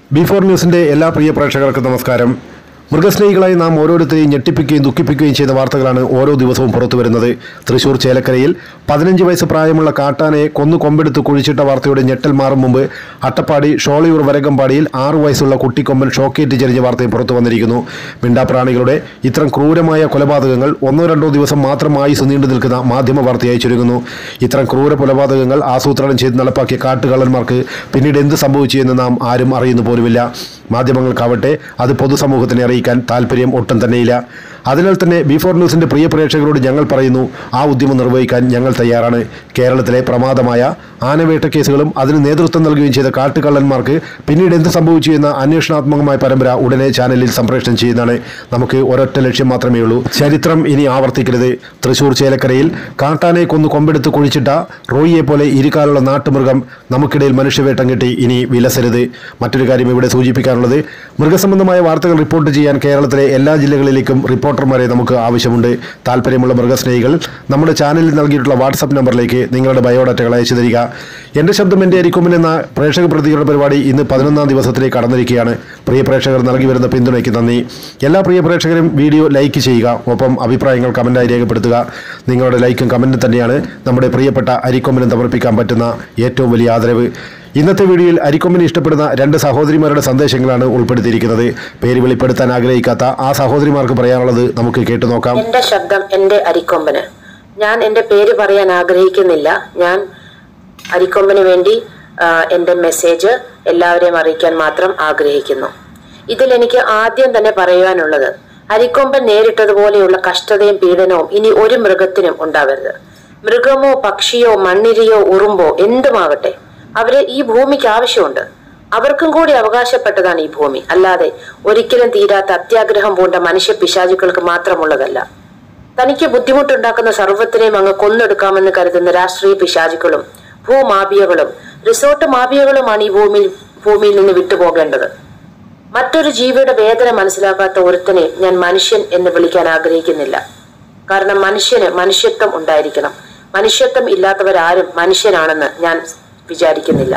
B four ന്യൂസിന്റെ എല്ലാ പ്രിയ പ്രേക്ഷകർക്കും നമസ്കാരം മൃഗസ്നേഹികളായി നാം ഓരോരുത്തരെയും ഞെട്ടിപ്പിക്കുകയും ദുഃഖിപ്പിക്കുകയും ചെയ്ത വാർത്തകളാണ് ഓരോ ദിവസവും പുറത്തു വരുന്നത് തൃശൂർ ചേലക്കരയിൽ പതിനഞ്ച് വയസ്സ് പ്രായമുള്ള കാട്ടാനയെ കൊന്നു കൊമ്പെടുത്ത് കുഴിച്ചിട്ട വാർത്തയുടെ ഞെട്ടൽ മാറും മുമ്പ് അട്ടപ്പാടി ഷോളിയൂർ വരകമ്പാടിയിൽ ആറു വയസ്സുള്ള കുട്ടിക്കൊമ്പൻ ഷോക്കേറ്റ് ചെരിഞ്ഞ വാർത്തയും പുറത്തു വന്നിരിക്കുന്നു മിണ്ടാപ്രാണികളുടെ ഇത്തരം ക്രൂരമായ കൊലപാതകങ്ങൾ ഒന്നോ രണ്ടോ ദിവസം മാത്രം ആയുസ് നീണ്ടു നിൽക്കുന്ന മാധ്യമ വാർത്തയായി ചുരുങ്ങുന്നു ഇത്തരം ക്രൂര കൊലപാതകങ്ങൾ ആസൂത്രണം ചെയ്ത് നടപ്പാക്കിയ കാട്ടുകള്ളന്മാർക്ക് പിന്നീട് എന്ത് സംഭവിച്ചു എന്ന് നാം ആരും അറിയുന്നു പോലുമില്ല മാധ്യമങ്ങൾക്കാവട്ടെ അത് പൊതുസമൂഹത്തിനെ അറിയിക്കാൻ താല്പര്യം ഒട്ടും തന്നെയില്ല അതിനാൽ തന്നെ ബി ഫോർ ന്യൂസിന്റെ പ്രിയ പ്രേക്ഷകരോട് ഞങ്ങൾ പറയുന്നു ആ ഉദ്യമം നിർവഹിക്കാൻ ഞങ്ങൾ തയ്യാറാണ് കേരളത്തിലെ പ്രമാദമായ ആനവേട്ട കേസുകളും അതിന് നേതൃത്വം നൽകുകയും ചെയ്ത കാട്ടുകള്ളന്മാർക്ക് പിന്നീട് എന്ത് സംഭവിച്ചു എന്ന അന്വേഷണാത്മകമായ പരമ്പര ഉടനെ ചാനലിൽ സംപ്രേഷണം ചെയ്യുന്നതാണ് നമുക്ക് ഒരൊറ്റ ലക്ഷ്യം മാത്രമേ ഉള്ളൂ ചരിത്രം ഇനി ആവർത്തിക്കരുത് തൃശൂർ ചേലക്കരയിൽ കാട്ടാനെ കൊന്നു കൊമ്പെടുത്ത് കുഴിച്ചിട്ട റോയിയെ പോലെ ഇരുകാലുള്ള നാട്ടുമൃഗം നമുക്കിടയിൽ മനുഷ്യവേട്ടം കിട്ടി ഇനി വിലസരുത് മറ്റൊരു കാര്യം ഇവിടെ സൂചിപ്പിക്കാനുള്ളത് മൃഗസംബന്ധമായ വാർത്തകൾ റിപ്പോർട്ട് ചെയ്യാൻ കേരളത്തിലെ എല്ലാ ജില്ലകളിലേക്കും റിപ്പോർട്ടർമാരെ നമുക്ക് ആവശ്യമുണ്ട് താല്പര്യമുള്ള മൃഗസ്നേഹികൾ നമ്മുടെ ചാനലിൽ നൽകിയിട്ടുള്ള വാട്സപ്പ് നമ്പറിലേക്ക് നിങ്ങളുടെ ബയോഡാറ്റകൾ അയച്ചു തരിക എൻ്റെ ശബ്ദം എൻ്റെ അരിക്കൊമ്പിൽ എന്ന പ്രേക്ഷക പ്രതികരണ പരിപാടി ഇന്ന് പതിനൊന്നാം ദിവസത്തിലേക്ക് കടന്നിരിക്കുകയാണ് പ്രിയ പ്രേക്ഷകർ നൽകി വരുന്ന പിന്തുണയ്ക്ക് നന്ദി എല്ലാ പ്രിയ പ്രേക്ഷകരും വീഡിയോ ലൈക്ക് ചെയ്യുക ഒപ്പം അഭിപ്രായങ്ങൾ കമൻറ്റായി രേഖപ്പെടുത്തുക നിങ്ങളുടെ ലൈക്കും കമൻറ്റും തന്നെയാണ് നമ്മുടെ പ്രിയപ്പെട്ട അരിക്കൊമ്പിനും സമർപ്പിക്കാൻ പറ്റുന്ന ഏറ്റവും വലിയ ആദരവ് ഇന്നത്തെ വീഡിയോയിൽ അരിക്കൊമ്പിന് ഇഷ്ടപ്പെടുന്ന രണ്ട് സഹോദരിമാരുടെ സന്ദേശങ്ങളാണ് ഉൾപ്പെടുത്തിയിരിക്കുന്നത് പേര് വെളിപ്പെടുത്താൻ ആഗ്രഹിക്കാത്ത ആ സഹോദരിമാർക്ക് പറയാനുള്ളത് നമുക്ക് കേട്ടു നോക്കാം എന്റെ ശബ്ദം എന്റെ അരിക്കൊമ്പന് ഞാൻ എന്റെ പേര് പറയാൻ ആഗ്രഹിക്കുന്നില്ല ഞാൻ അരിക്കൊമ്പന് വേണ്ടി ആ, എന്റെ മെസ്സേജ് എല്ലാവരെയും അറിയിക്കാൻ മാത്രം ആഗ്രഹിക്കുന്നു ഇതിൽ എനിക്ക് ആദ്യം തന്നെ പറയുവാനുള്ളത് അരിക്കൊമ്പൻ നേരിട്ടതുപോലെയുള്ള കഷ്ടതയും പീഡനവും ഇനി ഒരു മൃഗത്തിനും ഉണ്ടാവരുത് മൃഗമോ പക്ഷിയോ മണ്ണിരയോ ഉറുമ്പോ എന്തുമാകട്ടെ അവരെ ഈ ഭൂമിക്ക് ആവശ്യമുണ്ട് അവർക്കും കൂടി അവകാശപ്പെട്ടതാണ് ഈ ഭൂമി അല്ലാതെ ഒരിക്കലും തീരാത്ത അത്യാഗ്രഹം പൂണ്ട മനുഷ്യ പിശാചുക്കൾക്ക് മാത്രമുള്ളതല്ല തനിക്ക് ബുദ്ധിമുട്ടുണ്ടാക്കുന്ന സർവ്വത്തിനെയും അങ്ങ് കൊന്നെടുക്കാമെന്ന് കരുതുന്ന രാഷ്ട്രീയ പിശാചുക്കളും ഭൂമാഫിയകളും റിസോർട്ട് മാഫിയകളുമാണ് ഈ ഭൂമിയിൽ ഭൂമിയിൽ നിന്ന് വിട്ടുപോകേണ്ടത് മറ്റൊരു ജീവിയുടെ വേദന മനസ്സിലാക്കാത്ത ഒരുത്തനെ ഞാൻ മനുഷ്യൻ എന്ന് വിളിക്കാൻ ആഗ്രഹിക്കുന്നില്ല കാരണം മനുഷ്യന് മനുഷ്യത്വം ഉണ്ടായിരിക്കണം മനുഷ്യത്വം ഇല്ലാത്തവരാരും മനുഷ്യനാണെന്ന് ഞാൻ വിചാരിക്കുന്നില്ല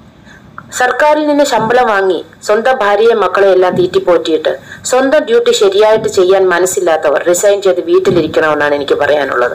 സർക്കാരിൽ നിന്ന് ശമ്പളം വാങ്ങി സ്വന്തം ഭാര്യയെ മക്കളെ എല്ലാം തീറ്റിപ്പോറ്റിയിട്ട് സ്വന്തം ഡ്യൂട്ടി ശരിയായിട്ട് ചെയ്യാൻ മനസ്സില്ലാത്തവർ റിസൈൻ ചെയ്ത് വീട്ടിലിരിക്കണമെന്നാണ് എനിക്ക് പറയാനുള്ളത്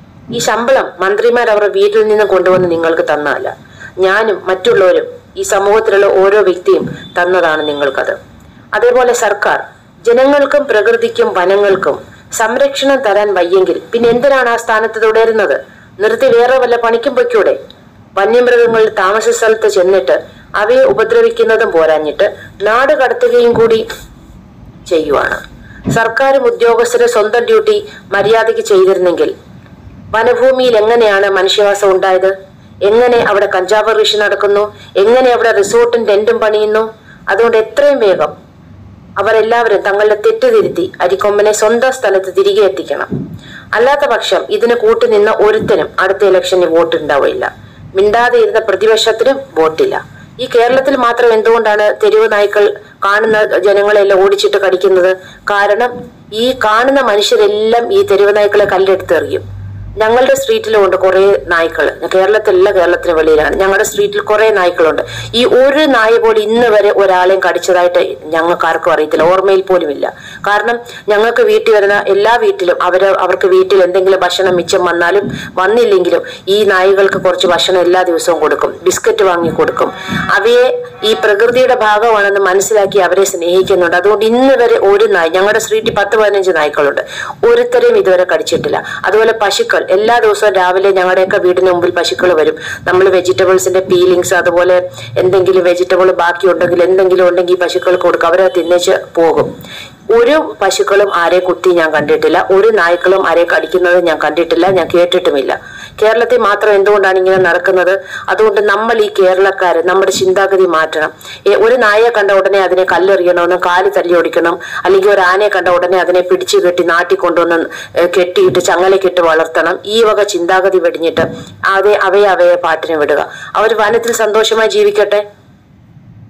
ഈ ശമ്പളം മന്ത്രിമാർ അവരുടെ വീട്ടിൽ നിന്ന് കൊണ്ടുവന്ന് നിങ്ങൾക്ക് തന്നതല്ല ഞാനും മറ്റുള്ളവരും ഈ സമൂഹത്തിലുള്ള ഓരോ വ്യക്തിയും തന്നതാണ് നിങ്ങൾക്കത് അതേപോലെ സർക്കാർ ജനങ്ങൾക്കും പ്രകൃതിക്കും വനങ്ങൾക്കും സംരക്ഷണം തരാൻ വയ്യെങ്കിൽ പിന്നെ എന്തിനാണ് ആ സ്ഥാനത്ത് തുടരുന്നത് നിർത്തി വേറെ വല്ല പണിക്കും പൊയ്ക്കൂടെ വന്യമൃഗങ്ങൾ താമസ സ്ഥലത്ത് ചെന്നിട്ട് അവയെ ഉപദ്രവിക്കുന്നതും പോരാഞ്ഞിട്ട് നാട് കടത്തുകയും കൂടി ചെയ്യുവാണ് സർക്കാരും ഉദ്യോഗസ്ഥരും സ്വന്തം ഡ്യൂട്ടി മര്യാദയ്ക്ക് ചെയ്തിരുന്നെങ്കിൽ വനഭൂമിയിൽ എങ്ങനെയാണ് മനുഷ്യവാസം ഉണ്ടായത് എങ്ങനെ അവിടെ കഞ്ചാവ് കൃഷി നടക്കുന്നു എങ്ങനെ അവിടെ റിസോർട്ടും ടെന്റും പണിയുന്നു അതുകൊണ്ട് എത്രയും വേഗം അവരെല്ലാവരും തങ്ങളുടെ തെറ്റ് തിരുത്തി അരിക്കൊമ്പനെ സ്വന്തം സ്ഥലത്ത് തിരികെ എത്തിക്കണം അല്ലാത്ത പക്ഷം ഇതിന് കൂട്ടുനിന്ന ഒരുത്തനും അടുത്ത ഇലക്ഷന് വോട്ട് ഉണ്ടാവില്ല മിണ്ടാതെ ഇരുന്ന പ്രതിപക്ഷത്തിനും വോട്ടില്ല ഈ കേരളത്തിൽ മാത്രം എന്തുകൊണ്ടാണ് തെരുവ് നായ്ക്കൾ കാണുന്ന ജനങ്ങളെല്ലാം ഓടിച്ചിട്ട് കടിക്കുന്നത് കാരണം ഈ കാണുന്ന മനുഷ്യരെല്ലാം ഈ തെരുവ് നായ്ക്കളെ കല്ലെടുത്തെറിയും ഞങ്ങളുടെ സ്ട്രീറ്റിലും ഉണ്ട് കുറെ നായ്ക്കൾ കേരളത്തിലല്ല കേരളത്തിന് വെളിയിലാണ് ഞങ്ങളുടെ സ്ട്രീറ്റിൽ കുറെ നായ്ക്കളുണ്ട് ഈ ഒരു നായ പോലും ഇന്ന് വരെ ഒരാളെയും കടിച്ചതായിട്ട് ഞങ്ങൾക്ക് ആർക്കും അറിയത്തില്ല ഓർമ്മയിൽ പോലും ഇല്ല കാരണം ഞങ്ങൾക്ക് വീട്ടിൽ വരുന്ന എല്ലാ വീട്ടിലും അവര് അവർക്ക് വീട്ടിൽ എന്തെങ്കിലും ഭക്ഷണം മിച്ചം വന്നാലും വന്നില്ലെങ്കിലും ഈ നായ്കൾക്ക് കുറച്ച് ഭക്ഷണം എല്ലാ ദിവസവും കൊടുക്കും ബിസ്ക്കറ്റ് വാങ്ങി കൊടുക്കും അവയെ ഈ പ്രകൃതിയുടെ ഭാഗമാണെന്ന് മനസ്സിലാക്കി അവരെ സ്നേഹിക്കുന്നുണ്ട് അതുകൊണ്ട് ഇന്ന് വരെ ഒരു നായ് ഞങ്ങളുടെ സ്ട്രീറ്റിൽ പത്ത് പതിനഞ്ച് നായ്ക്കളുണ്ട് ഒരുത്തരെയും ഇതുവരെ കടിച്ചിട്ടില്ല അതുപോലെ പശുക്കൾ എല്ലാ ദിവസവും രാവിലെ ഞങ്ങളുടെയൊക്കെ വീടിന് മുമ്പിൽ പശുക്കൾ വരും നമ്മൾ വെജിറ്റബിൾസിന്റെ പീലിങ്സ് അതുപോലെ എന്തെങ്കിലും വെജിറ്റബിൾ ബാക്കി ഉണ്ടെങ്കിൽ എന്തെങ്കിലും ഉണ്ടെങ്കിൽ ഈ പശുക്കൾക്ക് കൊടുക്കും അവരെ തിന്നേച്ച് പോകും ഒരു പശുക്കളും ആരെ കുത്തി ഞാൻ കണ്ടിട്ടില്ല ഒരു നായ്ക്കളും ആരെ കടിക്കുന്നത് ഞാൻ കണ്ടിട്ടില്ല ഞാൻ കേട്ടിട്ടുമില്ല കേരളത്തിൽ മാത്രം എന്തുകൊണ്ടാണ് ഇങ്ങനെ നടക്കുന്നത് അതുകൊണ്ട് നമ്മൾ ഈ കേരളക്കാര് നമ്മുടെ ചിന്താഗതി മാറ്റണം ഏ, ഒരു നായയെ കണ്ട ഉടനെ അതിനെ കല്ലെറിയണമെന്നും കാല് തല്ലി ഓടിക്കണം അല്ലെങ്കിൽ ഒരു ആനയെ കണ്ട ഉടനെ അതിനെ പിടിച്ചു കെട്ടി നാട്ടിൽ കൊണ്ടുവന്ന് ഏ, കെട്ടിയിട്ട് ചങ്ങലക്കിട്ട് വളർത്തണം ഈ വക ചിന്താഗതി വെടിഞ്ഞിട്ട് അതേ അവയെ അവയെ പാട്ടിന് വിടുക അവർ വനത്തിൽ സന്തോഷമായി ജീവിക്കട്ടെ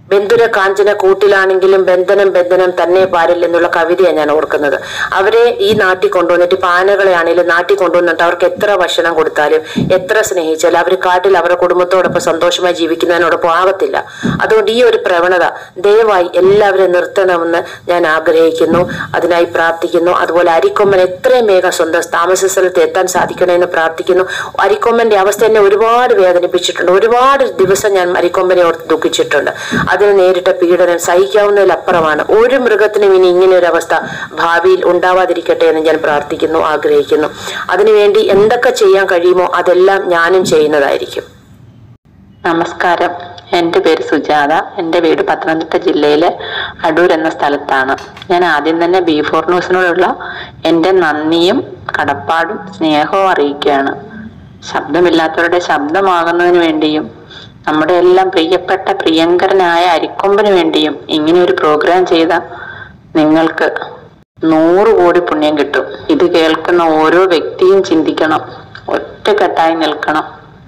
ബന്ധുര കാഞ്ചന കൂട്ടിലാണെങ്കിലും ബന്ധനം ബന്ധനം തന്നെ പാരിൽ എന്നുള്ള കവിതയാണ് ഞാൻ ഓർക്കുന്നത് അവരെ ഈ നാട്ടിൽ കൊണ്ടുവന്നിട്ട് ഇപ്പൊ ആനകളെ ആണെങ്കിലും നാട്ടിൽ കൊണ്ടുവന്നിട്ട് അവർക്ക് എത്ര ഭക്ഷണം കൊടുത്താലും എത്ര സ്നേഹിച്ചാലും അവർ കാട്ടിൽ അവരുടെ കുടുംബത്തോടൊപ്പം സന്തോഷമായി ജീവിക്കുന്നതിനോടൊപ്പം ആകത്തില്ല അതുകൊണ്ട് ഈ ഒരു പ്രവണത ദയവായി എല്ലാവരും നിർത്തണമെന്ന് ഞാൻ ആഗ്രഹിക്കുന്നു അതിനായി പ്രാർത്ഥിക്കുന്നു അതുപോലെ അരിക്കൊമ്പൻ എത്രയും വേഗം സ്വന്തം താമസ സ്ഥലത്ത് എത്താൻ സാധിക്കണമെന്ന് പ്രാർത്ഥിക്കുന്നു അരിക്കൊമ്പന്റെ അവസ്ഥ എന്നെ ഒരുപാട് വേദനിപ്പിച്ചിട്ടുണ്ട് ഒരുപാട് ദിവസം ഞാൻ അരിക്കൊമ്പനെ ഓർത്ത് ദുഃഖിച്ചിട്ടുണ്ട് അതിന് നേരിട്ട പീഡനം സഹിക്കാവുന്നതിലപ്പുറമാണ് ഒരു മൃഗത്തിനും ഇനി ഇങ്ങനെ ഒരു അവസ്ഥ ഭാവിയിൽ ഉണ്ടാവാതിരിക്കട്ടെ എന്ന് ഞാൻ പ്രാർത്ഥിക്കുന്നു ആഗ്രഹിക്കുന്നു അതിനുവേണ്ടി എന്തൊക്കെ ചെയ്യാൻ കഴിയുമോ അതെല്ലാം ഞാനും ചെയ്യുന്നതായിരിക്കും നമസ്കാരം എൻ്റെ പേര് സുജാത എൻ്റെ വീട് പത്തനംതിട്ട ജില്ലയിലെ അടൂർ എന്ന സ്ഥലത്താണ് ഞാൻ ആദ്യം തന്നെ ബി ഫോർ ന്യൂസിനോടുള്ള എൻ്റെ നന്ദിയും കടപ്പാടും സ്നേഹവും അറിയിക്കുകയാണ് ശബ്ദമില്ലാത്തവരുടെ ശബ്ദമാകുന്നതിന് വേണ്ടിയും നമ്മുടെ എല്ലാം പ്രിയപ്പെട്ട പ്രിയങ്കരനായ അരിക്കൊമ്പന് വേണ്ടിയും ഇങ്ങനെ ഒരു പ്രോഗ്രാം ചെയ്ത നിങ്ങൾക്ക് നൂറ് കോടി പുണ്യം കിട്ടും ഇത് കേൾക്കുന്ന ഓരോ വ്യക്തിയും ചിന്തിക്കണം ഒറ്റക്കെട്ടായി നിൽക്കണം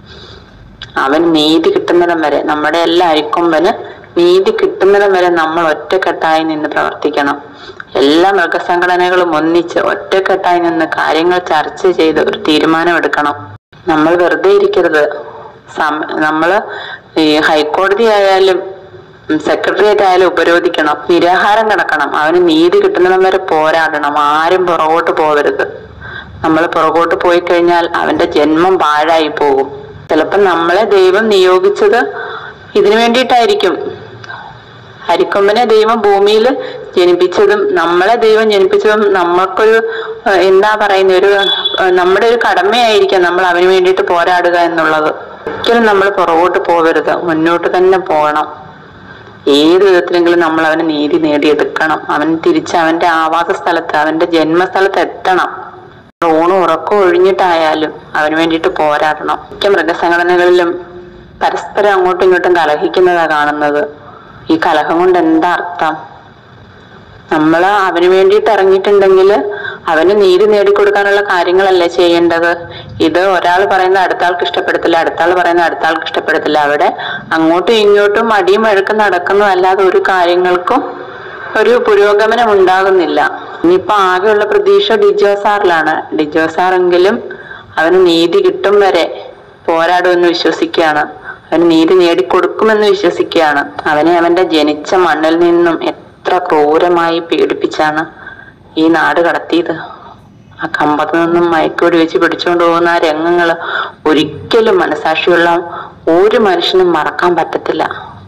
അവൻ നീതി കിട്ടുന്നിടം വരെ നമ്മുടെ എല്ലാ അരിക്കൊമ്പന് നീതി കിട്ടുന്നിടം വരെ നമ്മൾ ഒറ്റക്കെട്ടായി നിന്ന് പ്രവർത്തിക്കണം എല്ലാ മൃഗസംഘടനകളും ഒന്നിച്ച് ഒറ്റക്കെട്ടായി നിന്ന് കാര്യങ്ങൾ ചർച്ച ചെയ്ത് ഒരു തീരുമാനമെടുക്കണം നമ്മൾ വെറുതെ ഇരിക്കരുത് സമ നമ്മള് ഈ ഹൈക്കോടതി ആയാലും സെക്രട്ടേറിയറ്റ് ആയാലും ഉപരോധിക്കണം നിരാഹാരം കിടക്കണം അവന് നീതി കിട്ടുന്നിടം വരെ പോരാടണം ആരും പുറകോട്ട് പോകരുത് നമ്മൾ പുറകോട്ട് പോയി കഴിഞ്ഞാൽ അവന്റെ ജന്മം പാഴായി പോകും ചിലപ്പോൾ നമ്മളെ ദൈവം നിയോഗിച്ചത് ഇതിനു വേണ്ടിയിട്ടായിരിക്കും ഹരിക്കൊമ്പനെ ദൈവം ഭൂമിയിൽ ജനിപ്പിച്ചതും നമ്മളെ ദൈവം ജനിപ്പിച്ചതും നമ്മൾക്കൊരു ഏഹ്, എന്താ പറയുന്ന ഒരു ഏഹ്, നമ്മുടെ ഒരു കടമയായിരിക്കാം നമ്മൾ അവന് വേണ്ടിയിട്ട് പോരാടുക എന്നുള്ളത് ഒരിക്കലും നമ്മൾ പുറകോട്ട് പോകരുത് മുന്നോട്ട് തന്നെ പോകണം ഏത് വിധത്തിലെങ്കിലും നമ്മൾ അവന് നീതി നേടിയെടുക്കണം അവൻ തിരിച്ച് അവന്റെ ആവാസ സ്ഥലത്ത് അവന്റെ ജന്മസ്ഥലത്ത് എത്തണം ഊണും ഉറക്കം ഒഴിഞ്ഞിട്ടായാലും അവന് വേണ്ടിയിട്ട് പോരാടണം മിക്ക മൃഗസംഘടനകളിലും പരസ്പരം അങ്ങോട്ടും ഇങ്ങോട്ടും കലഹിക്കുന്നതാ കാണുന്നത് ഈ കലഹം കൊണ്ട് എന്താ അർത്ഥം നമ്മൾ അവന് വേണ്ടിയിട്ട് ഇറങ്ങിയിട്ടുണ്ടെങ്കിൽ അവന് നീതി നേടിക്കൊടുക്കാനുള്ള കാര്യങ്ങളല്ലേ ചെയ്യേണ്ടത് ഇത് ഒരാൾ പറയുന്നത് അടുത്ത ആൾക്ക് ഇഷ്ടപ്പെടത്തില്ല അടുത്ത ആൾ പറയുന്നത് അടുത്ത ആൾക്ക് ഇഷ്ടപ്പെടത്തില്ല അവിടെ അങ്ങോട്ടും ഇങ്ങോട്ടും അടിയും വഴക്കും നടക്കുന്നു അല്ലാതെ ഒരു കാര്യങ്ങൾക്കും ഒരു പുരോഗമനം ഉണ്ടാകുന്നില്ല ഇനിയിപ്പോ ആകെയുള്ള പ്രതീക്ഷ ഡിജോ സാറിലാണ് ഡിജോ സാറെങ്കിലും അവന് നീതി കിട്ടും വരെ പോരാടുമെന്ന് വിശ്വസിക്കുകയാണ് അവന് നീതി നേടിക്കൊടുക്കുമെന്ന് വിശ്വസിക്കുകയാണ് അവനെ അവന്റെ ജനിച്ച മണ്ണിൽ നിന്നും എത്ര ക്രൂരമായി പീഡിപ്പിച്ചാണ് ഈ നാട് കടത്തിയത് ആ കമ്പത്ത് നിന്നും മയക്കുവെടി വെച്ച് പിടിച്ചുകൊണ്ട് പോകുന്ന ആ രംഗങ്ങള് ഒരിക്കലും മനസാക്ഷിയുള്ള ഒരു മനുഷ്യനും മറക്കാൻ പറ്റത്തില്ല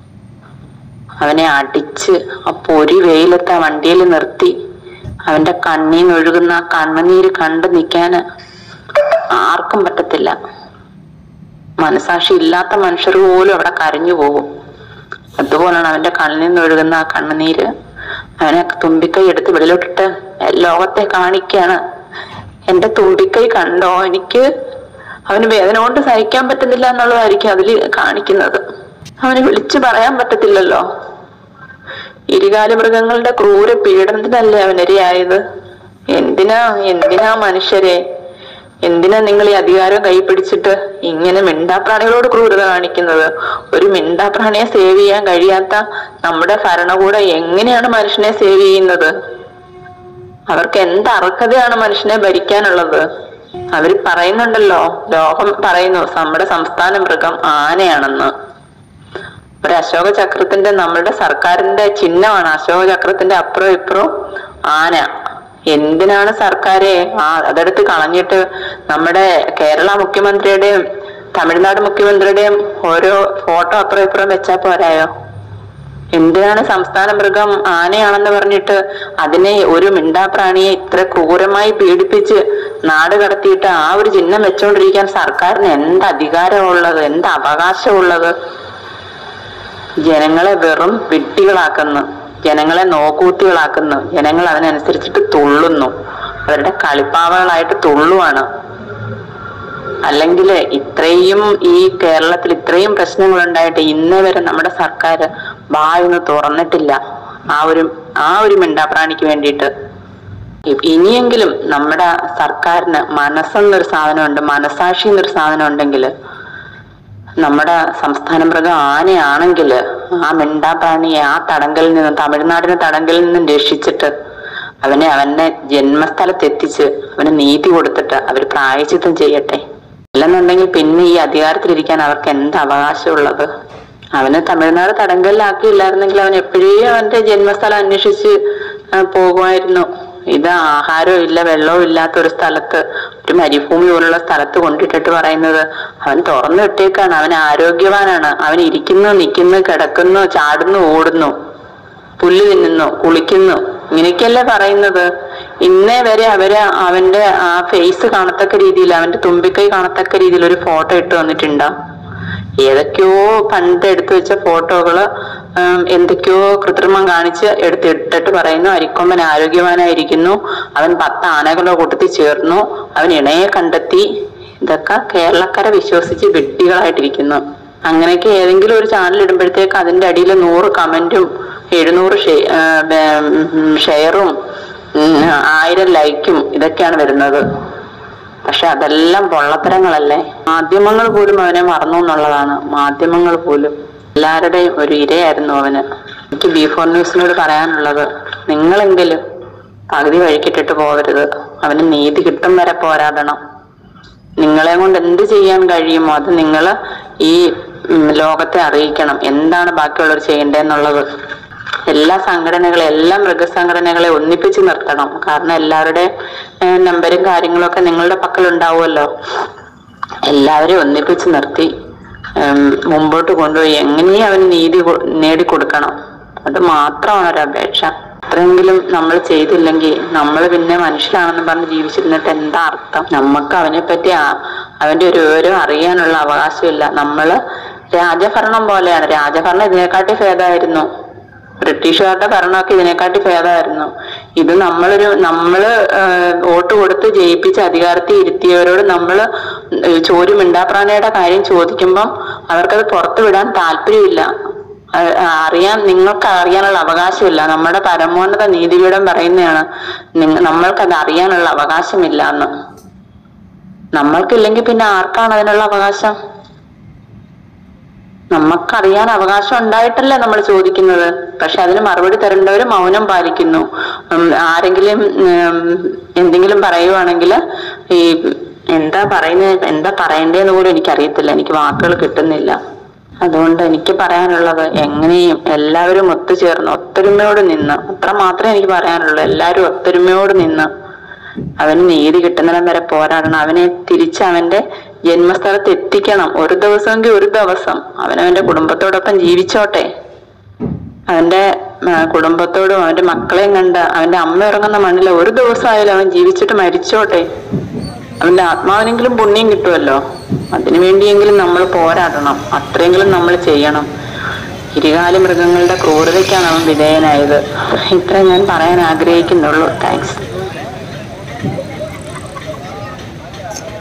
അവനെ അടിച്ച് ആ പൊരി വെയിലത്ത് ആ വണ്ടിയിൽ നിർത്തി അവന്റെ കണ്ണീന്ന് ഒഴുകുന്ന ആ കണ്ണുനീര് കണ്ടു നിൽക്കാന് ആർക്കും പറ്റത്തില്ല മനസാക്ഷി ഇല്ലാത്ത മനുഷ്യർ പോലും അവിടെ കരഞ്ഞു പോകും അതുപോലാണ് അവന്റെ കണ്ണിൽ നിന്ന് ഒഴുകുന്ന ആ കണ്ണുനീര് അവനെ തുമ്പിക്കൈ എടുത്ത് വെളിയിലോട്ടിട്ട് ലോകത്തെ കാണിക്കാണ് എന്റെ തുമ്പിക്കൈ കണ്ടോ എനിക്ക് അവന് വേദന കൊണ്ട് സഹിക്കാൻ പറ്റുന്നില്ല എന്നുള്ളതായിരിക്കും അതില് കാണിക്കുന്നത് അവന് വിളിച്ചു പറയാൻ പറ്റത്തില്ലല്ലോ ഇരുകാലി മൃഗങ്ങളുടെ ക്രൂര പീഡനത്തിനല്ലേ അവനിരയായത് എന്തിനാ എന്തിനാ മനുഷ്യരെ എന്തിനാ നിങ്ങൾ ഈ അധികാരം കൈപ്പിടിച്ചിട്ട് ഇങ്ങനെ മിണ്ടാപ്രാണികളോട് ക്രൂരത കാണിക്കുന്നത് ഒരു മിണ്ടാപ്രാണിയെ സേവ് ചെയ്യാൻ കഴിയാത്ത നമ്മുടെ ഭരണകൂടം എങ്ങനെയാണ് മനുഷ്യനെ സേവ് ചെയ്യുന്നത് അവർക്ക് എന്ത് അർഹതയാണ് മനുഷ്യനെ ഭരിക്കാനുള്ളത് അവര് പറയുന്നുണ്ടല്ലോ ലോകം പറയുന്നു നമ്മുടെ സംസ്ഥാന മൃഗം ആനയാണെന്ന് ഒരു അശോക ചക്രത്തിന്റെ നമ്മുടെ സർക്കാരിന്റെ ചിഹ്നമാണ് അശോക ചക്രത്തിന്റെ അപ്പുറം ഇപ്പുറം ആന എന്തിനാണ് സർക്കാരെ ആ അതെടുത്ത് കളഞ്ഞിട്ട് നമ്മുടെ കേരള മുഖ്യമന്ത്രിയുടെയും തമിഴ്നാട് മുഖ്യമന്ത്രിയുടെയും ഓരോ ഫോട്ടോ അപ്പുറം ഇപ്പുറം വെച്ചാ പോരായോ എന്തിനാണ് സംസ്ഥാന മൃഗം ആനയാണെന്ന് പറഞ്ഞിട്ട് അതിനെ ഒരു മിണ്ടാപ്രാണിയെ ഇത്ര ക്രൂരമായി പീഡിപ്പിച്ച് നാട് കടത്തിയിട്ട് ആ ഒരു ചിഹ്നം വെച്ചുകൊണ്ടിരിക്കാൻ സർക്കാരിന് എന്ത് അധികാരമുള്ളത് എന്ത് അവകാശമുള്ളത് ജനങ്ങളെ വെറും വിഡ്ഢികളാക്കുന്നു ജനങ്ങളെ നോക്കൂത്തികളാക്കുന്നു ജനങ്ങൾ അതിനനുസരിച്ചിട്ട് തുള്ളുന്നു അവരുടെ കളിപ്പാവകളായിട്ട് തുള്ളുവാണ് അല്ലെങ്കിൽ ഇത്രയും ഈ കേരളത്തിൽ ഇത്രയും പ്രശ്നങ്ങൾ ഉണ്ടായിട്ട് ഇന്നേ വരെ നമ്മുടെ സർക്കാർ വായൊന്ന് തുറന്നിട്ടില്ല ആ ഒരു ആ ഒരു മിണ്ടാപ്രാണിക്ക് വേണ്ടിയിട്ട് ഇ- ഇനിയെങ്കിലും നമ്മുടെ സർക്കാരിന് മനസ്സെന്നൊരു സാധനമുണ്ട് മനസാക്ഷി എന്നൊരു സാധനം ഉണ്ടെങ്കിൽ നമ്മുടെ സംസ്ഥാന മൃഗം ആനയാണെങ്കിൽ ആ മിണ്ടാപ്രാണിയെ ആ തടങ്കലിൽ നിന്നും തമിഴ്നാടിന്റെ തടങ്കലിൽ നിന്നും രക്ഷിച്ചിട്ട് അവനെ അവന്റെ ജന്മസ്ഥലത്ത് എത്തിച്ച് അവന് നീതി കൊടുത്തിട്ട് അവർ പ്രായച്ചിത്തം ചെയ്യട്ടെ അല്ലെന്നുണ്ടെങ്കിൽ പിന്നെ ഈ അധികാരത്തിലിരിക്കാൻ അവർക്ക് എന്ത് അവകാശമുള്ളത് അവന് തമിഴ്നാട് തടങ്കലിലാക്കിയില്ലായിരുന്നെങ്കിൽ അവൻ എപ്പോഴേ അവന്റെ ജന്മസ്ഥലം അന്വേഷിച്ച് ആ, പോകുമായിരുന്നു ഇത് ആഹാരവും ഇല്ല വെള്ളവും ഇല്ലാത്ത ഒരു സ്ഥലത്ത് ഒരു മരുഭൂമി പോലുള്ള സ്ഥലത്ത് കൊണ്ടിട്ടിട്ട് പറയുന്നത് അവൻ തുറന്നു വിട്ടേക്കാണ് അവൻ ആരോഗ്യവാനാണ് അവൻ ഇരിക്കുന്നു നിൽക്കുന്നു കിടക്കുന്നു ചാടുന്നു ഓടുന്നു പുല്ല് തിന്നുന്നു കുളിക്കുന്നു ഇങ്ങനെയൊക്കെയല്ലേ പറയുന്നത് ഇന്നേ വരെ അവര് അവന്റെ ആ ഫേസ് കാണത്തക്ക രീതിയിൽ അവന്റെ തുമ്പിക്കൈ കാണത്തക്ക രീതിയിൽ ഒരു ഫോട്ടോ ഇട്ട് വന്നിട്ടുണ്ടോ ഏതൊക്കെയോ പണ്ട് എടുത്തു വെച്ച ഫോട്ടോകള് ഉം, എന്തൊക്കെയോ കൃത്രിമം കാണിച്ച് എടുത്ത് ഇട്ടിട്ട് പറയുന്നു അരിക്കൊമ്പൻ ആരോഗ്യവാനായിരിക്കുന്നു അവൻ പത്ത് ആനകളുടെ കൂട്ടത്തിൽ ചേർന്നു അവൻ ഇണയെ കണ്ടെത്തി ഇതൊക്കെ കേരളക്കര വിശ്വസിച്ച് വെട്ടികളായിട്ടിരിക്കുന്നു അങ്ങനെയൊക്കെ ഏതെങ്കിലും ഒരു ചാനൽ ഇടുമ്പോഴത്തേക്ക് അതിന്റെ അടിയിൽ നൂറ് കമന്റും എഴുന്നൂറ് ഷെ- ആ, ബേ- ഉം, ഷെയറും ഉം, ആയിരം ലൈക്കും ഇതൊക്കെയാണ് വരുന്നത് പക്ഷെ അതെല്ലാം പൊള്ളത്തരങ്ങളല്ലേ മാധ്യമങ്ങൾ പോലും അവനെ മറന്നു എന്നുള്ളതാണ് മാധ്യമങ്ങൾ പോലും എല്ലാവരുടെയും ഒരു ഇരയായിരുന്നു അവന് എനിക്ക് ബി ഫോർ ന്യൂസിനോട് പറയാനുള്ളത് നിങ്ങളെങ്കിലും പകുതി വഴിക്കിട്ടിട്ട് പോകരുത് അവന് നീതി കിട്ടും വരെ പോരാടണം നിങ്ങളെ കൊണ്ട് എന്ത് ചെയ്യാൻ കഴിയുമോ അത് നിങ്ങൾ ഈ ഉം, ലോകത്തെ അറിയിക്കണം എന്താണ് ബാക്കിയുള്ളവർ ചെയ്യേണ്ടതെന്നുള്ളത് എല്ലാ സംഘടനകളെ എല്ലാ മൃഗസംഘടനകളെ ഒന്നിപ്പിച്ച് നിർത്തണം കാരണം എല്ലാവരുടെ ഏഹ്, നമ്പരും കാര്യങ്ങളൊക്കെ നിങ്ങളുടെ പക്കൽ ഉണ്ടാവുമല്ലോ എല്ലാവരെയും ഒന്നിപ്പിച്ച് നിർത്തി ഉം, മുമ്പോട്ട് കൊണ്ടുപോയി എങ്ങനെയും അവന് നീതി കൊ- നേടിക്കൊടുക്കണം അത് മാത്രമാണ് ഒരു അപേക്ഷ അത്രയെങ്കിലും നമ്മൾ ചെയ്തില്ലെങ്കിൽ നമ്മൾ പിന്നെ മനുഷ്യരാണെന്ന് പറഞ്ഞ് ജീവിച്ചിരുന്നിട്ട് എന്താ അർത്ഥം നമുക്ക് അവനെ പറ്റി ആ- അവന്റെ ഒരു വിവരം അറിയാനുള്ള അവകാശമില്ല നമ്മള് രാജഭരണം പോലെയാണ് രാജഭരണം ഇതിനെക്കാട്ടി ഭേദമായിരുന്നു ബ്രിട്ടീഷുകാരുടെ ഭരണമൊക്കെ ഇതിനെക്കാട്ടി ഭേദമായിരുന്നു ഇത് നമ്മളൊരു നമ്മള് ആഹ്, വോട്ട് കൊടുത്ത് ജയിപ്പിച്ച് അധികാരത്തിൽ ഇരുത്തിയവരോട് നമ്മള് ചോരു മിണ്ടാപ്രാണിയുടെ കാര്യം ചോദിക്കുമ്പം അവർക്കത് പുറത്തു വിടാൻ താല്പര്യമില്ല അഹ് അറിയാൻ നിങ്ങൾക്ക് അറിയാനുള്ള അവകാശമില്ല നമ്മുടെ പരമോന്നത നീതിപീഠം പറയുന്നതാണ് നിങ്ങ നമ്മൾക്കത് അറിയാനുള്ള അവകാശമില്ല എന്ന് നമ്മൾക്കില്ലെങ്കിൽ പിന്നെ ആർക്കാണ് അതിനുള്ള അവകാശം നമുക്കറിയാൻ അവകാശം ഉണ്ടായിട്ടല്ലേ നമ്മൾ ചോദിക്കുന്നത് പക്ഷെ അതിന് മറുപടി തരേണ്ടവർ മൗനം പാലിക്കുന്നു ഉം, ആരെങ്കിലും ഉം, എന്തെങ്കിലും പറയുവാണെങ്കിൽ ഈ എന്താ പറയുന്നത് എന്താ പറയണ്ടേന്ന് പോലും എനിക്കറിയത്തില്ല എനിക്ക് വാക്കുകൾ കിട്ടുന്നില്ല അതുകൊണ്ട് എനിക്ക് പറയാനുള്ളത് എങ്ങനെയും എല്ലാവരും ഒത്തുചേർന്ന് ഒത്തൊരുമയോട് നിന്ന് അത്ര മാത്രമേ എനിക്ക് പറയാനുള്ളൂ എല്ലാവരും ഒത്തൊരുമയോട് നിന്ന് അവന് നീതി കിട്ടുന്നിടം വരെ പോരാടണം അവനെ തിരിച്ച് അവന്റെ ജന്മസ്ഥലത്ത് എത്തിക്കണം ഒരു ദിവസമെങ്കിൽ ഒരു ദിവസം അവനവന്റെ കുടുംബത്തോടൊപ്പം ജീവിച്ചോട്ടെ അവന്റെ ആ, കുടുംബത്തോടും അവന്റെ മക്കളെയും കണ്ട് അവന്റെ അമ്മ ഇറങ്ങുന്ന മണ്ണിൽ ഒരു ദിവസമായാലും അവൻ ജീവിച്ചിട്ട് മരിച്ചോട്ടെ അവന്റെ ആത്മാവിനെങ്കിലും പുണ്യം കിട്ടുമല്ലോ അതിനു വേണ്ടിയെങ്കിലും നമ്മൾ പോരാടണം അത്രയെങ്കിലും നമ്മൾ ചെയ്യണം ഇരുകാലി മൃഗങ്ങളുടെ ക്രൂരതയ്ക്കാണ് അവൻ വിധേയനായത് ഇത്രയും ഞാൻ പറയാൻ ആഗ്രഹിക്കുന്നുള്ളൂ താങ്ക്സ്